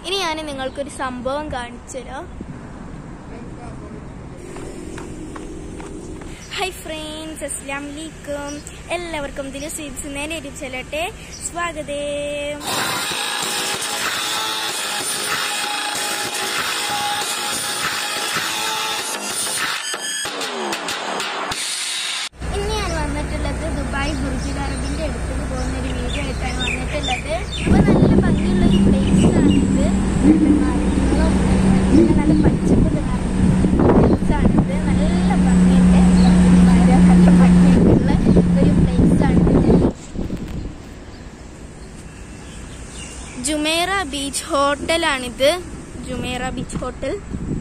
ഇനി ഞാൻ നിങ്ങൾക്കൊരു സംഭവം കാണിച്ചു തരാം ഹായ് ഫ്രണ്ട്സ് അസ്ലാം വലൈക്കും എല്ലാവർക്കും ഇതിൽ സ്വീറ്റ്സ് ഒരു ചെല്ലട്ടെ സ്വാഗതം ഇന്ന് ഞാൻ വന്നിട്ടുള്ളത് ദുബായ് ബുർജുൽ അറബിന്റെ അടുത്തേക്ക് പോകുന്ന ഒരു വീഡിയോ ആയിട്ടാണ് വന്നിട്ടുള്ളത് അപ്പോൾ നല്ല ഭംഗിയുള്ള ഒരു പ്ലേസ് ആണിത് മരങ്ങളും പിന്നെ നല്ല പച്ചപ്പ് പ്ലേസ് ആണിത് നല്ല ഭംഗിയുണ്ട് മരം നല്ല ഭംഗിയായിട്ടുള്ള ഒരു പ്ലേസ് ആണിത് ജുമേറ ബീച്ച് ഹോട്ടലാണിത് ജുമേറ ബീച്ച് ഹോട്ടൽ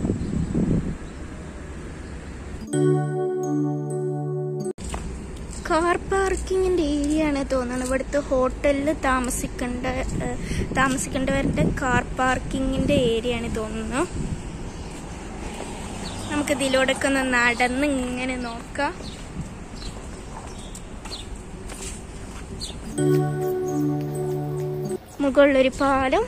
കാർ പാർക്കിങ്ങിന്റെ ഏരിയ ആണ് തോന്നുന്നത് ഇവിടുത്തെ ഹോട്ടലിൽ താമസിക്കേണ്ട ഏഹ്, താമസിക്കേണ്ടവരുടെ കാർ പാർക്കിങ്ങിന്റെ ഏരിയ ആണ് തോന്നുന്നു നമുക്ക് ഇതിലൂടെയൊക്കെ ഒന്ന് നടന്ന് ഇങ്ങനെ നോക്കാം മുകളിലൊരു പാലം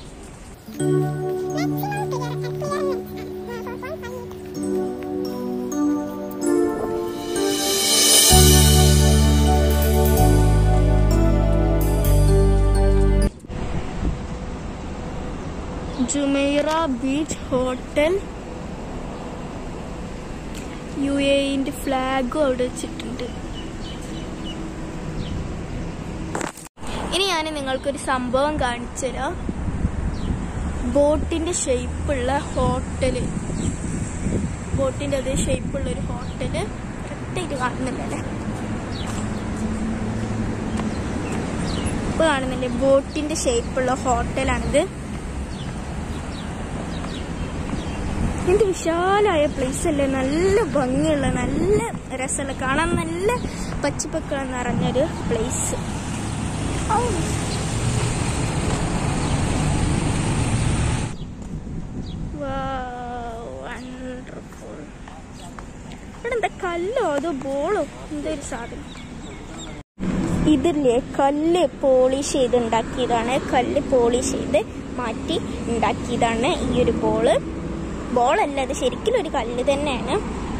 ജുമൈറ ബീച്ച് ഹോട്ടൽ യു എന്റെ ഫ്ലാഗും അവിടെ വെച്ചിട്ടുണ്ട് ഇനി ഞാൻ നിങ്ങൾക്കൊരു സംഭവം കാണിച്ചു തരാം ബോട്ടിന്റെ ഷേപ്പുള്ള ഹോട്ടല് ബോട്ടിന്റെ അതേ ഷേപ്പുള്ള ഒരു ഹോട്ടല് കറക്റ്റായിട്ട് കാണുന്നില്ലല്ലേ ഇപ്പൊ കാണുന്നില്ലേ ബോട്ടിന്റെ ഷേപ്പുള്ള ഹോട്ടലാണിത് എന്ത് വിശാലമായ പ്ലേസ് അല്ലേ നല്ല ഭംഗിയുള്ള നല്ല രസമുള്ള കാണാൻ നല്ല പച്ചപ്പൊക്കെ നിറഞ്ഞൊരു പ്ലേസ് ഇവിടെ എന്താ കല്ലോ അതോ ബോളോ എന്തോ ഒരു സാധനം ഇതില്ലേ കല്ല് പോളിഷ് ചെയ്ത് ഉണ്ടാക്കിയതാണ് കല്ല് പോളിഷ് ചെയ്ത് മാറ്റി ഉണ്ടാക്കിയതാണ് ഈ ഒരു ബോള് ബോളല്ല അത് ശരിക്കും ഒരു കല്ല് തന്നെയാണ്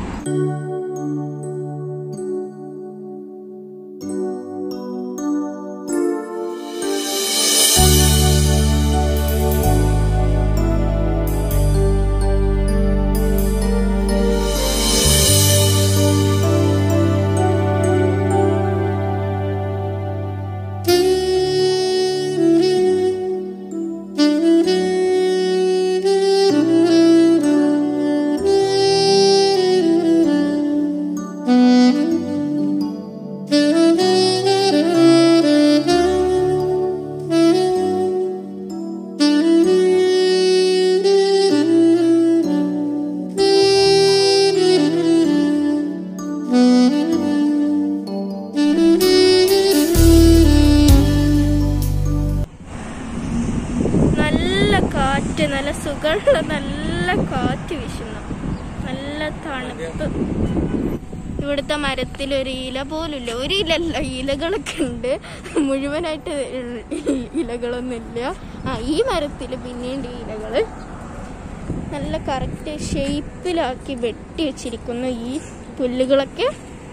നല്ല കാറ്റ് നല്ല സുഖമുള്ള നല്ല കാറ്റ് വീശുന്നു നല്ല തണുപ്പ് ഇവിടുത്തെ മരത്തിൽ ഒരു ഇല പോലുമില്ല ഒരു ഇലല്ല ഇലകളൊക്കെ ഉണ്ട് മുഴുവനായിട്ട് ഇ- ഇലകളൊന്നുമില്ല ആ ഈ മരത്തിൽ പിന്നെയുണ്ട് ഈ ഇലകള് നല്ല കറക്റ്റ് ഷേപ്പിലാക്കി വെട്ടി വെച്ചിരിക്കുന്നു ഈ പുല്ലുകളൊക്കെ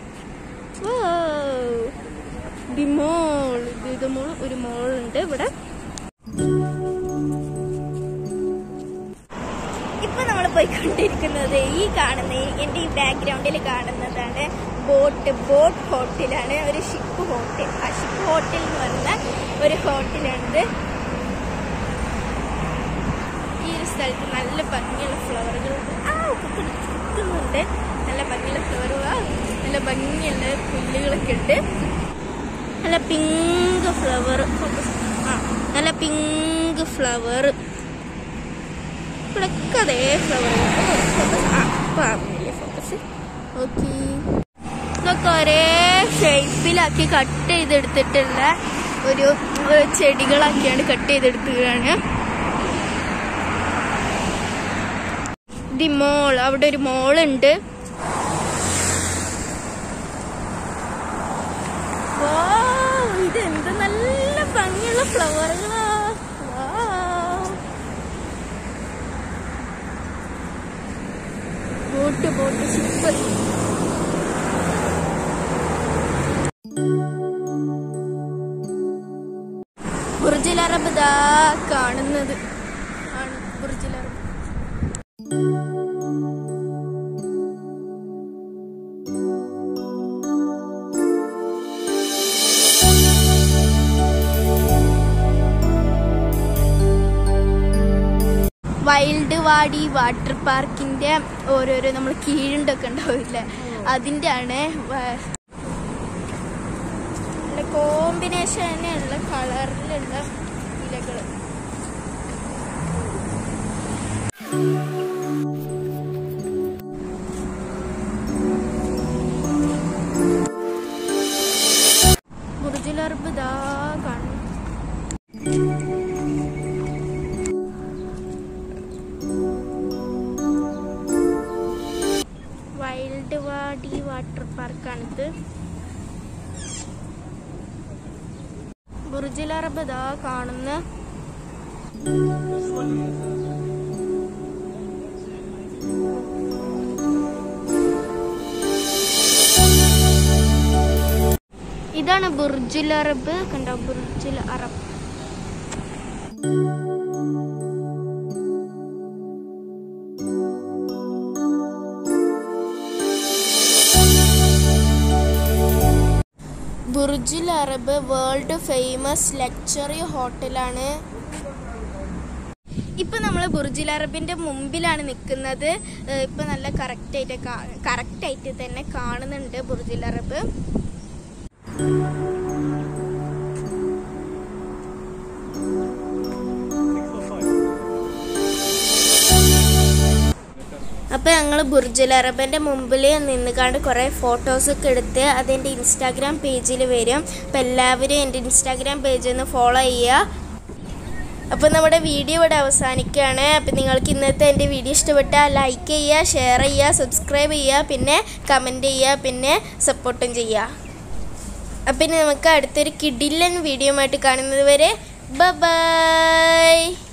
വൗ. ദി മോൾ ഇത് ഇത് മോൾ ഒരു മോളുണ്ട് ഇവിടെ ഇപ്പൊ നമ്മൾ പോയിക്കൊണ്ടിരിക്കുന്നത് ഈ കാണുന്ന ഈ- എന്റെ ഈ ബാക്ക്ഗ്രൗണ്ടിൽ കാണുന്നതാണ് ബോട്ട് ബോട്ട് ഹോട്ടലാണ് ഒരു ഷിപ്പ് ഹോട്ടൽ ആ ഷിപ്പ് ഹോട്ടൽ എന്ന് പറയുന്ന ഒരു ഹോട്ടലാണിത് ഈ ഒരു സ്ഥലത്ത് നല്ല ഭംഗിയുള്ള ഫ്ലവറുകൾ ആ കുത്തുന്നു- കുത്തുന്നുണ്ട് നല്ല ഭംഗിയുള്ള ഫ്ലവർ നല്ല ഭംഗിയുള്ള പുല്ലുകളൊക്കെ ഉണ്ട് നല്ല പിങ്ക് ഫ്ലവർ ആ നല്ല പിങ്ക് ഫ്ലവർ ഇവിടൊക്കെ അതേ ഫ്ലവർ ഫോക്കസ് ഓക്കെ ഇതൊക്കെ ഒരേ ഷേപ്പിലാക്കി കട്ട് ചെയ്തെടുത്തിട്ടുള്ള ഒരു ഏഹ്, ചെടികളാക്കിയാണ് കട്ട് ചെയ്തെടുക്കുകയാണ് ദി മോൾ അവിടെ ഒരു മോളുണ്ട് ഇത് എന്ത് നല്ല ഭംഗിയുള്ള ഫ്ലവറുകളാ Wow. Boat boat ship Burj al Arab ദാ കാണുന്നത് ആണ് Burj al Arab wild wadi water പാർക്കിന്റെ ഓരോരോ നമ്മൾ കീഴുണ്ടൊക്കെ ഉണ്ടാവില്ലേ അതിന്റെ ആണ് കോമ്പിനേഷനുള്ള കളറിലുള്ള ഇലകൾ ബുർജിലർബ് ദാ കാണും വൈൽഡ് വാടി വാട്ടർ പാർക്കാണിത് ബുർജിൽ അറബ് ദാ കാണുന്ന ഇതാണ് ബുർജുൽ അറബ് കണ്ടോ Burj al Arab Burj al Arab world famous luxury ഹോട്ടലാണ് ഇപ്പൊ നമ്മൾ ബുർജുൽ അറബിന്റെ മുമ്പിലാണ് നിൽക്കുന്നത് ഏഹ് ഇപ്പൊ നല്ല കറക്റ്റ് ആയിട്ട് കറക്റ്റ് ആയിട്ട് തന്നെ കാണുന്നുണ്ട് ബുർജുൽ അറബ് അപ്പോൾ ഞങ്ങൾ ബുർജുൽ അറബിൻ്റെ മുമ്പിൽ നിന്നുകാണ്ട് കുറേ ഫോട്ടോസൊക്കെ എടുത്ത് അതെൻ്റെ ഇൻസ്റ്റാഗ്രാം പേജിൽ വരും അപ്പോൾ എല്ലാവരും എൻ്റെ ഇൻസ്റ്റാഗ്രാം പേജിൽ നിന്ന് ഫോളോ ചെയ്യുക അപ്പോൾ നമ്മുടെ വീഡിയോ ഇവിടെ അവസാനിക്കുകയാണ് അപ്പോൾ നിങ്ങൾക്ക് ഇന്നത്തെ എൻ്റെ വീഡിയോ ഇഷ്ടപ്പെട്ടാൽ ലൈക്ക് ചെയ്യുക ഷെയർ ചെയ്യുക സബ്സ്ക്രൈബ് ചെയ്യുക പിന്നെ കമൻറ്റ് ചെയ്യുക പിന്നെ സപ്പോർട്ടും ചെയ്യുക അപ്പം ഇനി നമുക്ക് അടുത്തൊരു കിഡില്ലൻ വീഡിയോ ആയിട്ട് കാണുന്നത് വരെ ബൈ